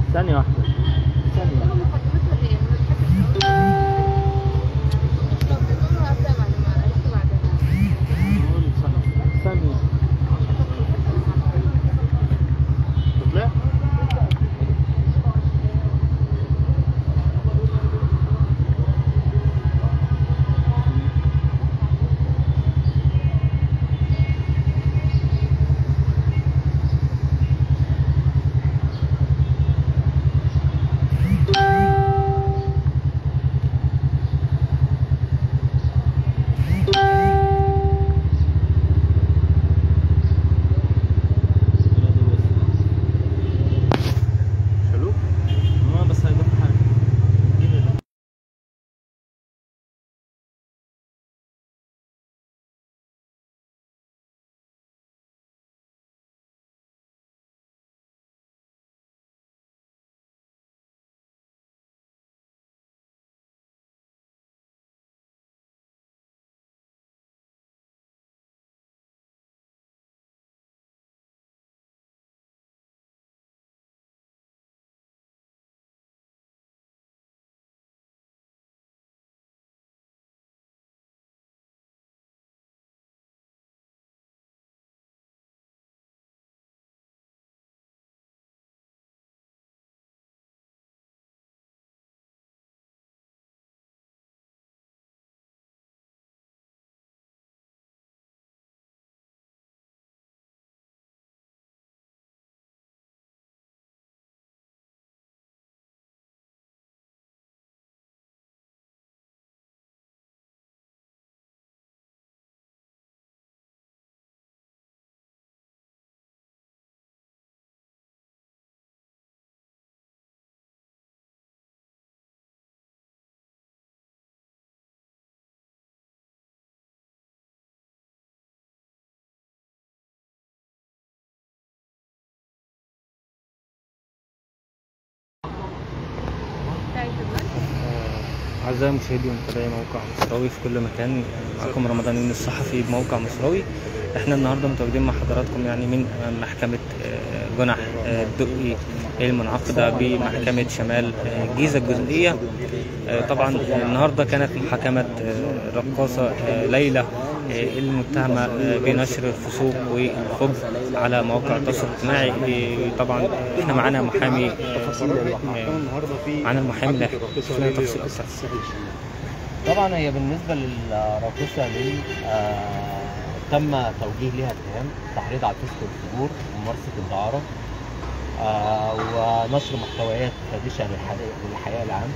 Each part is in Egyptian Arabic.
ثانية واحدة ثانية كله مقدمته ولا ايه؟ انا بحب طب بنقول ابدا بعد ما عرفت بعدها نقول ثانية ثانية تطلع شالوه ما بس هيروح حاجة بتاعت الوقت أعزائي المشاهدين ومتابعي موقع مصراوي في كل مكان معكم رمضان يونس الصحفي بموقع مصراوي احنا النهارده متواجدين مع حضراتكم يعني من أمام محكمة آه، جنح آه، الدقي المنعقدة بمحكمة شمال آه، الجيزة الجزئية آه، طبعا آه، النهارده كانت محاكمة آه، الرقاصة آه، ليلى آه، المتهمة آه، بنشر الفسوق والخبث على مواقع التواصل الاجتماعي آه، طبعا احنا معانا محامي تفاصيل المحكمة النهارده في معانا المحامي اللي محاكمة الراقصة شفنا ليلى تفاصيل رئيس أكتر. الساحل الشمالي. طبعا هي بالنسبه للراقصه ليل آه تم توجيه لها اتهام تحريض على الفسق والفجور وممارسه الدعاره آه ونشر محتويات خادشه للحياء للحياء العام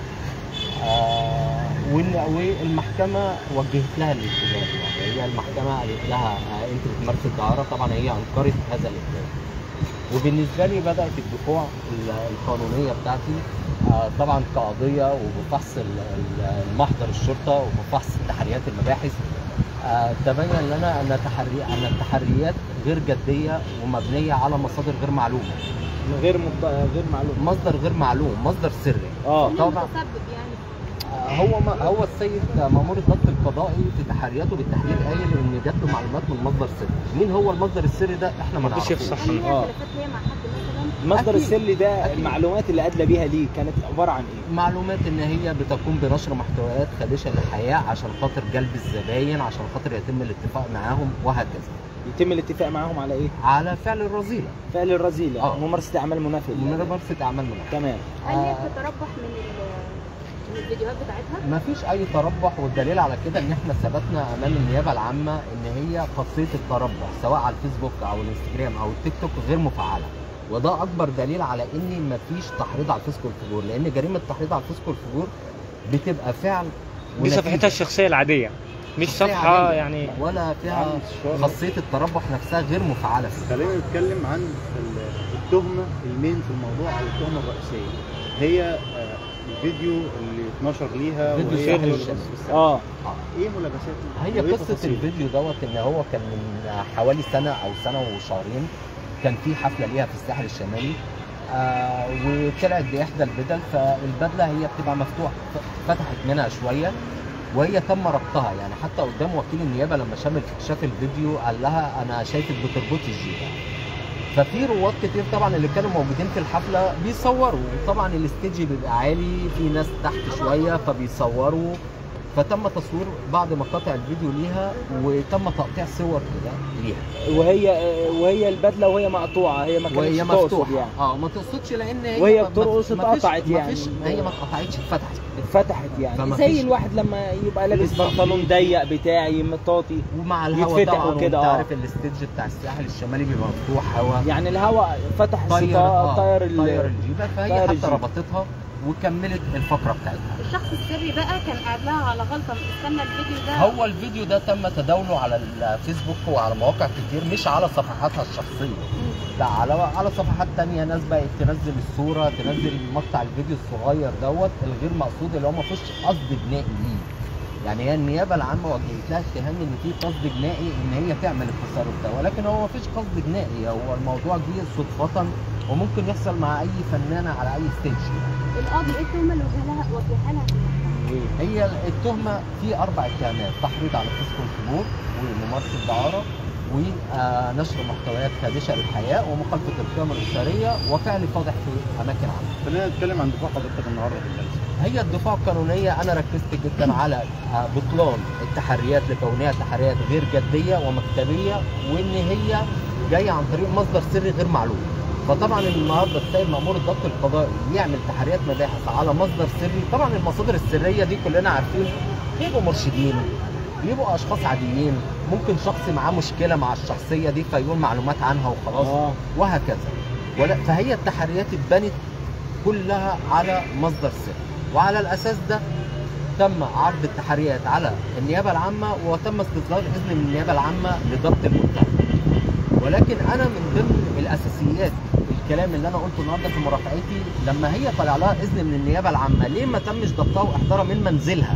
آه وإن- والمحكمه وجهت لها الاتهام يعني هي المحكمه قالت لها آه انت بتمارس الدعاره طبعا هي انكرت هذا الاتهام وبالنسبه لي بدات الدفوع ال- القانونيه بتاعتي آه، طبعا كقضيه وبفحص ال- ال- المحضر الشرطه وبفحص تحريات المباحث آه، تبين لنا ان تحري ان التحريات غير جديه ومبنيه على مصادر غير معلومه غير مض... غير معلوم مصدر غير معلوم مصدر سري اه مين طبعا. المتسبب يعني آه، هو ما هو السيد مامور الضبط القضائي في تحرياته بالتحرير قايل ان جات له معلومات من مصدر سري مين هو المصدر السري ده احنا ما مفيش نعرفوش يفصح. هل ليها آه. خلافات ليا مع حد مثلا؟ المصدر أكيد. السري ده أكيد. المعلومات اللي ادلى بيها ليه كانت عباره عن ايه؟ معلومات ان هي بتقوم بنشر محتويات خادشه للحياه عشان خاطر جلب الزباين عشان خاطر يتم الاتفاق معاهم وهكذا يتم الاتفاق معاهم على ايه؟ على فعل الرذيله فعل الرذيله آه. ممارسه اعمال منافيه من ممارسه اعمال منافسه تمام هل هي آه. بتتربح من ال- من الفيديوهات بتاعتها؟ ما فيش اي تربح والدليل على كده ان احنا ثبتنا امام النيابه العامه ان هي خاصيه التربح سواء على الفيسبوك او الانستجرام او التيك توك غير مفعله وده اكبر دليل على ان مفيش تحريض على الفسق والفجور لان جريمه التحريض على الفسق والفجور بتبقى فعل دي ونتيجة. صفحتها الشخصيه العاديه مش شخصية صفحه عادية. يعني ولا فيها عن الشهرة. خاصيه التربح نفسها غير مفعله فيها. خلينا نتكلم عن ال- التهمه المين في الموضوع او التهمه الرئيسيه هي آه، الفيديو اللي اتنشر ليها فيديو وهي سري. بترقص في الساحل. اه ايه ملابسات هي وإيه قصه تفاصيله؟ الفيديو دوت ان هو كان من حوالي سنه او سنه وشهرين كان في حفله ليها في الساحل الشمالي آه وطلعت باحدى البدل فالبدله هي بتبقى مفتوحه ف- فتحت منها شويه وهي تم ربطها يعني حتى قدام وكيل النيابه لما شاف شاف الفيديو قال لها انا شايفك بتربطي الجيبه ففي رواد كتير طبعا اللي كانوا موجودين في الحفله بيصوروا طبعا الستيج بيبقى عالي في ناس تحت شويه فبيصوروا فتم تصوير بعض مقاطع الفيديو ليها وتم تقطيع صور كده ليها وهي وهي البدله وهي مقطوعه هي ما كانتش وهي تقصد مفتوحه يعني اه ما تقصدش لان هي وهي ما- بترقص ما فيش- اتقطعت ما يعني. فيش هي ما اتقطعتش اتفتحت اتفتحت يعني فما زي فيش- الواحد لما يبقى لابس بالظبط. بنطلون ضيق بتاعي مطاطي ومع الهواء يتفتح طبعا وكده، وانت آه. عارف الستيج بتاع الساحل الشمالي بيبقى مفتوح هواء يعني الهواء فتح طير الستار آه، طير طير ال- الجيبه فهي طير حتى الجيبة. ربطتها وكملت الفقره بتاعتها الشخص السري بقى كان قاعد لها على غلطه استنى الفيديو ده هو الفيديو ده تم تداوله على الفيسبوك وعلى مواقع كتير مش على صفحاتها الشخصيه لا على على صفحات تانية ناس بقت تنزل الصورة تنزل مقطع الفيديو الصغير دوت الغير مقصود اللي هو ما فيهوش قصد جنائي ليه يعني هي النيابة العامة وجهت لها اتهام ان في قصد جنائي ان هي تعمل التصرف ده ولكن هو ما فيش قصد جنائي هو الموضوع جه صدفة وممكن يحصل مع اي فنانة على اي ستيج القاضي ايه التهمه اللي وجهها لها وجهها لها في المحكمة؟ هي التهمة في أربع اتهامات تحريض على فسق الخمور وممارسة دعارة ونشر محتويات خادشة للحياة ومخالفة القيم الأسرية وفعل فاضح في أماكن عامة. خلينا نتكلم عن دفاع حضرتك النهارده في الجلسه هي الدفاع القانونية أنا ركزت جدا على آه، بطلان التحريات لكونها تحريات غير جدية ومكتبية وإن هي جاية عن طريق مصدر سري غير معلوم. فطبعا النهارده السيد مأمور الضبط القضائي يعمل تحريات مباحث على مصدر سري، طبعا المصادر السرية دي كلنا عارفين بيبقوا مرشدين بيبقوا أشخاص عاديين، ممكن شخص معاه مشكلة مع الشخصية دي فيقول معلومات عنها وخلاص. اه وهكذا ولا فهي التحريات اتبنت كلها على مصدر سري وعلى الاساس ده تم عرض التحريات على النيابه العامه وتم استصدار اذن من النيابه العامه لضبط المتهم ولكن انا من ضمن الاساسيات الكلام اللي انا قلته النهارده في مرافعتي لما هي طلع لها اذن من النيابه العامه ليه ما تمش ضبطها واحضارها من منزلها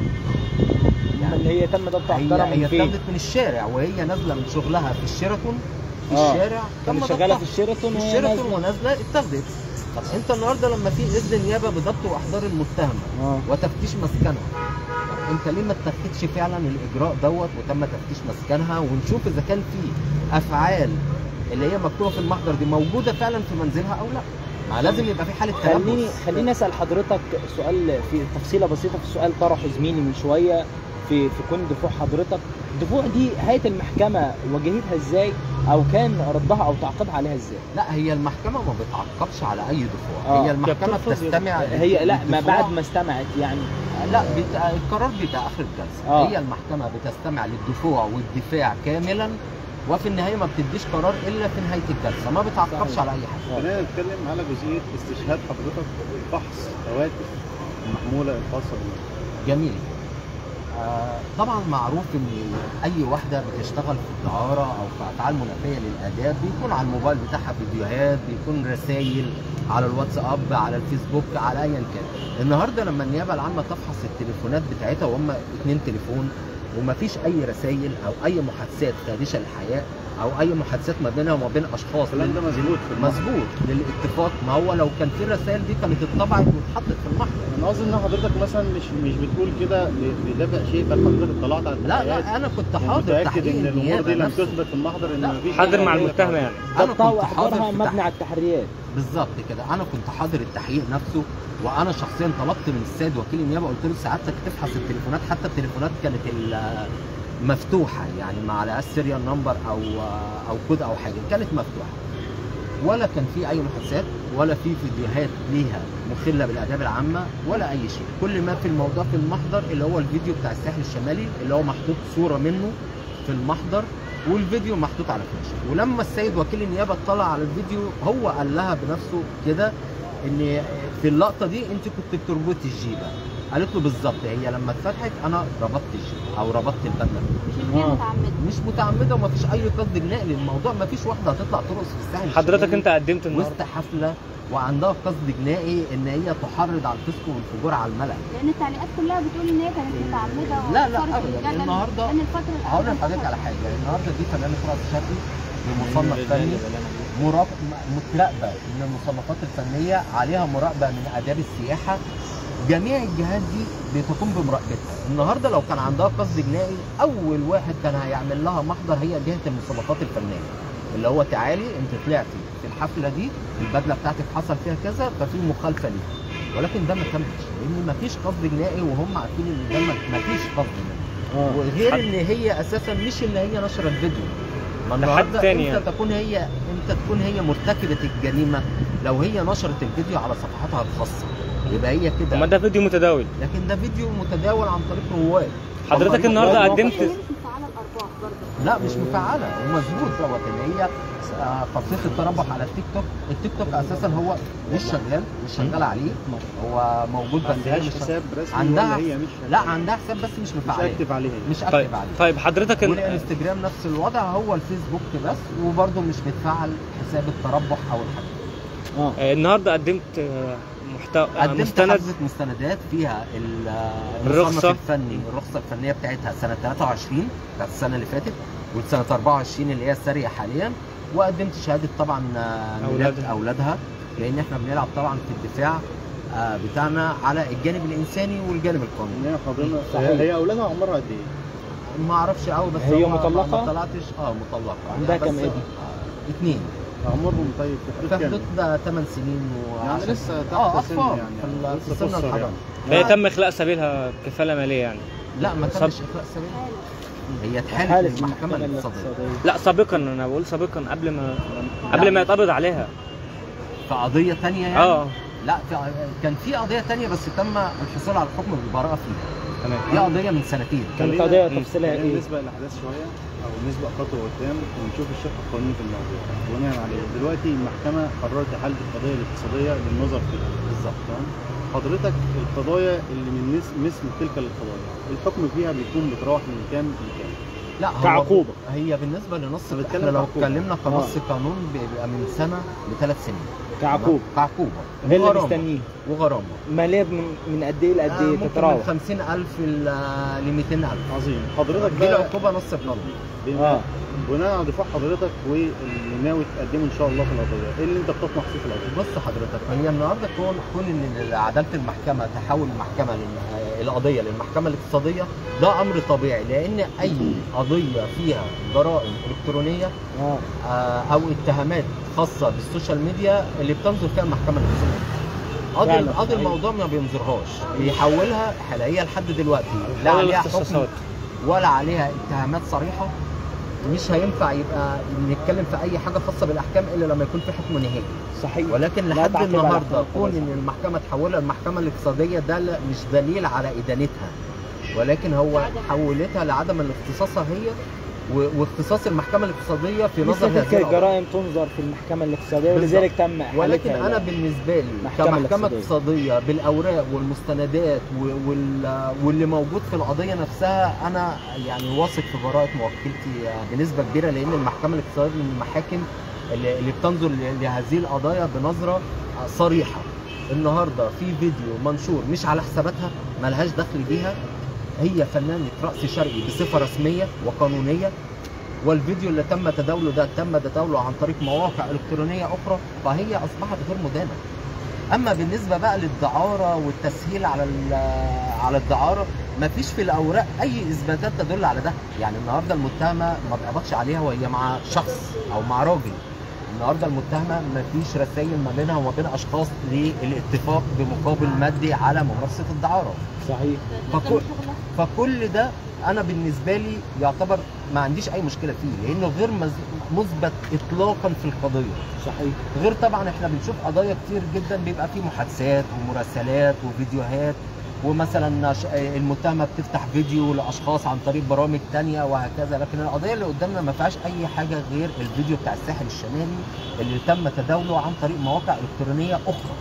اللي هي تم ضبط هي احضارها من هي فين؟ اتاخدت من الشارع وهي نازله من شغلها في الشيراتون في آه. الشارع كانت تم شغاله ضبطها. في الشيراتون في وهي الشيراتون نازلة. ونازله اتاخدت طب انت النهارده لما في اذن نيابه بضبط واحضار المتهمه اه وتفتيش مسكنها طب انت ليه ما اتخذتش فعلا الاجراء دوت وتم تفتيش مسكنها ونشوف اذا كان في افعال اللي هي مكتوبه في المحضر دي موجوده فعلا في منزلها او لا ما لازم يبقى في حاله خليني تلبس خليني اسال حضرتك سؤال في تفصيله بسيطه في سؤال طرحه زميلي من شويه في في كون دفوع حضرتك الدفوع دي هيئه المحكمه واجهتها ازاي او كان ردها او تعقيبها عليها ازاي لا هي المحكمه ما بتعقبش على اي دفوع آه. هي المحكمه بترفض بتستمع هي لا ما للدفوع. بعد ما استمعت يعني لا بت... القرار بيبقى اخر الجلسه آه. هي المحكمه بتستمع للدفوع والدفاع كاملا وفي النهايه ما بتديش قرار الا في نهايه الجلسه ما بتعقبش صحيح. على اي حاجه خلينا نتكلم على جزئيه استشهاد حضرتك فحص هواتف المحموله الخاصه بيه جميل آه طبعا معروف ان اي واحده بتشتغل في الدعاره او في افعال منافيه للاداب بيكون على الموبايل بتاعها فيديوهات بيكون رسائل على الواتساب على الفيسبوك على ايا كان النهارده لما النيابه العامه تفحص التليفونات بتاعتها وهم اتنين تليفون ومفيش اي رسائل او اي محادثات خادشه للحياه او اي محادثات ما بينها وما بين اشخاص الكلام ده مظبوط في المحضر مظبوط للاتفاق ما هو لو كان في الرسائل دي كانت اتطبعت واتحطت في المحضر انا قصدي ان حضرتك مثلا مش مش بتقول كده ل- لدافع شيء بل حضرتك اطلعت على لا التحقيقات لا انا كنت حاضر ومتاكد تحقيق ان الامور النيابه دي لم نفسه. تثبت في المحضر ان لا، مفيش حاضر أي مع دليل المتهم خالص. يعني انا ضبطها كنت حاضر واحضارها في مبني التحقيق على التحريات بالظبط كده انا كنت حاضر التحقيق نفسه وانا شخصيا طلبت من السيد وكيل النيابه قلت له سعادتك تفحص التليفونات حتى التليفونات كانت ال- مفتوحه يعني ما على سيريال نمبر او او كود او حاجه كانت مفتوحه ولا كان في اي محادثات ولا في فيديوهات ليها مخله بالاداب العامه ولا اي شيء كل ما في الموضوع في المحضر اللي هو الفيديو بتاع الساحل الشمالي اللي هو محطوط صوره منه في المحضر والفيديو محطوط على فلاشه ولما السيد وكيل النيابه اطلع على الفيديو هو قال لها بنفسه كده ان في اللقطه دي انت كنت بتربطي الجيبه قالت له بالظبط هي لما اتفتحت انا ربطت الجيبه او ربطت البدله مش ان هي آه. متعمده مش متعمده ومفيش اي قصد جنائي للموضوع مفيش واحده هتطلع ترقص في الساحل حضرتك الشمالي انت قدمت النهارده وسط حفله وعندها قصد جنائي ان هي تحرض على الفسق والفجور على الملأ لان التعليقات كلها بتقول ان هي كانت متعمده لا، لا، وصارت أبداً. الجدل. النهاردة لان الفتره هقول الأخيرة لحضرتك على انتشرت. حاجه النهارده دي فنانه رأس شرقي بمصنف فني مراقب متراقبه من المصنفات الفنيه عليها مراقبه من اداب السياحه جميع الجهات دي بتقوم بمراقبتها النهارده لو كان عندها قصد جنائي اول واحد كان هيعمل لها محضر هي جهه المصنفات الفنيه اللي هو تعالي انت طلعتي في الحفله دي البدله بتاعتك حصل فيها كذا ففي مخالفه ليها ولكن ده ما تمش لان ما فيش قصد جنائي وهم عارفين ان ده ما فيش قصد جنائي اه وغير حد- ان هي اساسا مش اللي هي نشر الفيديو ما ده حد النهارده تاني امتى تكون هي امتى تكون هي مرتكبه الجريمه لو هي نشرت الفيديو على صفحاتها الخاصه يبقى هي طب ما كده ده فيديو متداول لكن ده فيديو متداول عن طريق رواد حضرتك هم- النهارده رواد قدمت هي مش مفعله الارباح برضه لا مش مفعله ومظبوط دوت ان هي آه، خاصيه التربح على التيك توك التيك توك اساسا هو مش شغال مش شغال عليه هو موجود ما بس هي عندهاش مش حساب رسمي عندها ولا هي مش لا عندها حساب بس مش مش مفعله اكتف عليه مش طيب اكتف عليه طيب حضرتك ال- والانستجرام نفس الوضع هو الفيسبوك بس وبرده مش متفعل حساب التربح او الحاجه اه آه، النهارده قدمت آه، محتوى آه، قدمت مستند حفظة مستندات فيها ال- الرخصة. المصنف الفني الرخصه الفنيه بتاعتها سنه 23 بتاعت السنه اللي فاتت وسنه 24 اللي هي الساريه حاليا وقدمت شهاده طبعا آه، ميلاد أولادها. اولادها لان احنا بنلعب طبعا في الدفاع آه، بتاعنا على الجانب الانساني والجانب القانوني ان هي حاضنه صحيح. هي اولادها عمرها قد ايه؟ ما اعرفش قوي بس هي هو ما- مطلقة؟ ما طلعتش اه مطلقه عندها بس- كام ابن؟ آه، اثنين عمرهم طيب في في حدود حدود كام؟ 8 سنين و يعني لسه تحت اه سن اطفال يعني في ال- لسه في سن قصر الحضانه هي تم اخلاء سبيلها كفاله ماليه يعني لا ما صب- تمش اخلاء سبيل هي اتحالت حالة للمحكمه الاقتصاديه لا سابقا انا بقول سابقا قبل ما قبل ما يتقبض عليها في قضيه ثانيه يعني اه لا في كان في قضيه ثانيه بس تم الحصول على الحكم بالبراءه فيها تمام دي قضيه من سنتين كانت خلينا- قضية مم. تفصيلها خلينا ايه؟ نسبق الاحداث شويه او نسبق خطوه قدام ونشوف الشق القانوني في الموضوع بناء عليه دلوقتي المحكمه قررت حل القضيه الاقتصاديه للنظر فيها بالظبط تمام حضرتك القضايا اللي من نس- مثل تلك القضايا الحكم فيها بيكون بتراوح من كام لكام لا هو كعقوبة. هي بالنسبه لنص أنا بتكلم احنا لو كعقوبة. اتكلمنا كنص قانون بيبقى من سنه لثلاث سنين كعقوبة كعقوبه ده اللي وغرامة. مستنيه وغرامه مالية من من قد ايه لقد آه، ايه ممكن من تتراوح 50000 ل 200000 عظيم حضرتك دي بقى العقوبه نص القانون بما اه بناء على دفاع حضرتك واللي ناوي تقدمه ان شاء الله في القضيه ايه اللي انت بتطمح فيه في القضيه؟ بص حضرتك هي النهارده كون كون ان عداله المحكمه تحول المحكمه لل- القضيه للمحكمه الاقتصاديه ده امر طبيعي لان اي قضيه فيها جرائم الكترونيه اه آه، او اتهامات خاصه بالسوشيال ميديا اللي بتنظر فيها المحكمه الاقتصاديه قاضي فعلا، قاضي صحيح. الموضوع ما بينظرهاش بيحولها حاليا لحد دلوقتي لا ولا عليها حكم الاختصاصات ولا عليها اتهامات صريحه مش هينفع يبقى نتكلم في اي حاجه خاصه بالاحكام الا لما يكون في حكم نهائي صحيح ولكن لا لحد تعقيب على النهارده حكم كون القضاء. ان المحكمه تحولها المحكمه الاقتصاديه ده لا- مش دليل على ادانتها ولكن هو حولتها لعدم الاختصاصها هي و- واختصاص المحكمه الاقتصاديه في نظر مثل هذه تلك القضايا. الجرائم تنظر في المحكمة الاقتصادية بالظبط. ولذلك تم ولكن إحالتها انا إلى- بالنسبه لي المحكمة كمحكمه الاقتصادية. اقتصاديه بالاوراق والمستندات و- وال- واللي موجود في القضيه نفسها انا يعني واثق في براءه موكلتي بنسبه كبيره لان المحكمه الاقتصاديه من المحاكم اللي اللي بتنظر ل- لهذه القضايا بنظره صريحه النهارده في فيديو منشور مش على حساباتها ملهاش دخل بيها هي فنانه رقص شرقي بصفه رسميه وقانونيه والفيديو اللي تم تداوله ده تم تداوله عن طريق مواقع الكترونيه اخرى فهي اصبحت غير مدانه اما بالنسبه بقى للدعاره والتسهيل على ال- على الدعاره ما فيش في الاوراق اي اثباتات تدل على ده يعني النهارده المتهمه ما اتقبضش عليها وهي مع شخص او مع راجل النهارده المتهمه ما فيش رسائل ما بينها وما بين اشخاص للاتفاق بمقابل مادي على ممارسه الدعاره صحيح فكل فكل ده انا بالنسبه لي يعتبر ما عنديش اي مشكله فيه لانه غير مز- مثبت اطلاقا في القضيه صحيح غير طبعا احنا بنشوف قضايا كتير جدا بيبقى فيه محادثات ومراسلات وفيديوهات ومثلا ش- المتهمه بتفتح فيديو لاشخاص عن طريق برامج تانية وهكذا لكن القضيه اللي قدامنا ما فيهاش اي حاجه غير الفيديو بتاع الساحل الشمالي اللي تم تداوله عن طريق مواقع الكترونيه اخرى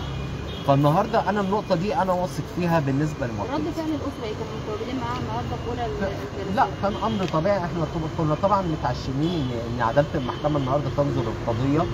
فالنهارده انا النقطه دي انا واثق فيها بالنسبه للموضوع رد فعل الاسره ايه كانوا متواجدين معاها النهارده في اولى ال- لا كان امر طبيعي احنا طب- كنا طبعا متعشمين ان ان عداله المحكمه النهارده تنظر القضيه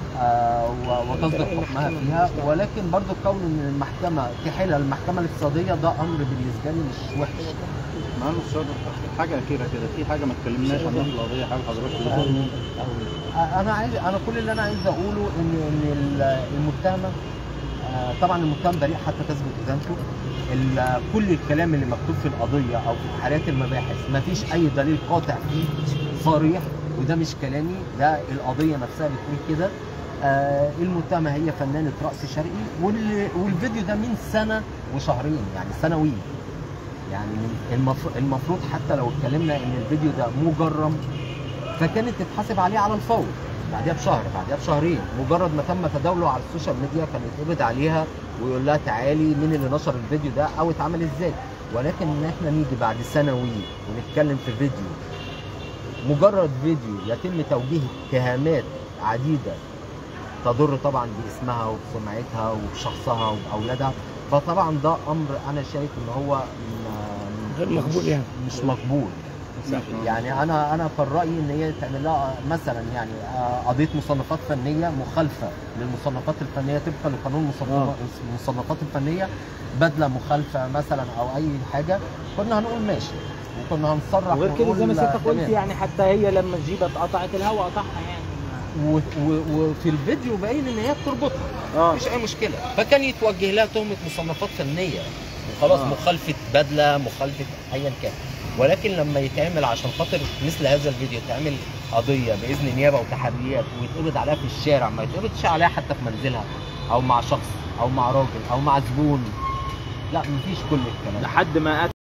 آه و- وتصدر حكمها فيها ولكن برضو كون ان المحكمه تحيلها المحكمه الاقتصاديه ده امر بالنسبه لي مش وحش معانا استاذ حاجه اخيره كده في حاجه ما اتكلمناش عنها في القضيه حاجه حضرتك تقولها؟ آه، انا عايز انا كل اللي انا عايز اقوله ان ان ال- المتهمه آه، طبعا المتهم بريء حتى تثبت ادانته ال- كل الكلام اللي مكتوب في القضيه او في حالات المباحث ما فيش اي دليل قاطع فيه صريح وده مش كلامي ده القضيه نفسها بتقول كده آه المتهمه هي فنانه رقص شرقي وال- والفيديو ده من سنه وشهرين يعني سنوي يعني من- المف- المفروض حتى لو اتكلمنا ان الفيديو ده مجرم فكانت تتحاسب عليه على الفور بعدها بشهر بعدها بشهرين مجرد ما تم تداوله على السوشيال ميديا كان يتقبض عليها ويقول لها تعالي مين اللي نشر الفيديو ده او اتعمل ازاي ولكن ان احنا نيجي بعد سنوي ونتكلم في فيديو مجرد فيديو يتم توجيه اتهامات عديده تضر طبعا باسمها وبسمعتها وبشخصها وباولادها فطبعا ده امر انا شايف ان هو م- غير مقبول مش- يعني. مش مقبول يعني انا انا في الراي ان هي تعمل لها مثلا يعني آه، قضيه مصنفات فنيه مخالفه للمصنفات الفنيه طبقا لقانون المصنفات المصنفات الفنيه بدله مخالفه مثلا او اي حاجه كنا هنقول ماشي وكنا هنصرح وغير كده زي ما ونقول سيادتك قلت تمام. يعني حتى هي لما الجيبه اتقطعت الهواء قطعها يعني و- و- وفي الفيديو باين ان هي بتربطها اه مفيش اي مشكله فكان يتوجه لها تهمه مصنفات فنيه وخلاص آه. مخالفه بدله مخالفه ايا كان ولكن لما يتعمل عشان خاطر مثل هذا الفيديو تعمل قضيه باذن نيابه وتحريات ويتقبض عليها في الشارع ما يتقبضش عليها حتى في منزلها او مع شخص او مع راجل او مع زبون لا مفيش كل الكلام ده. لحد ما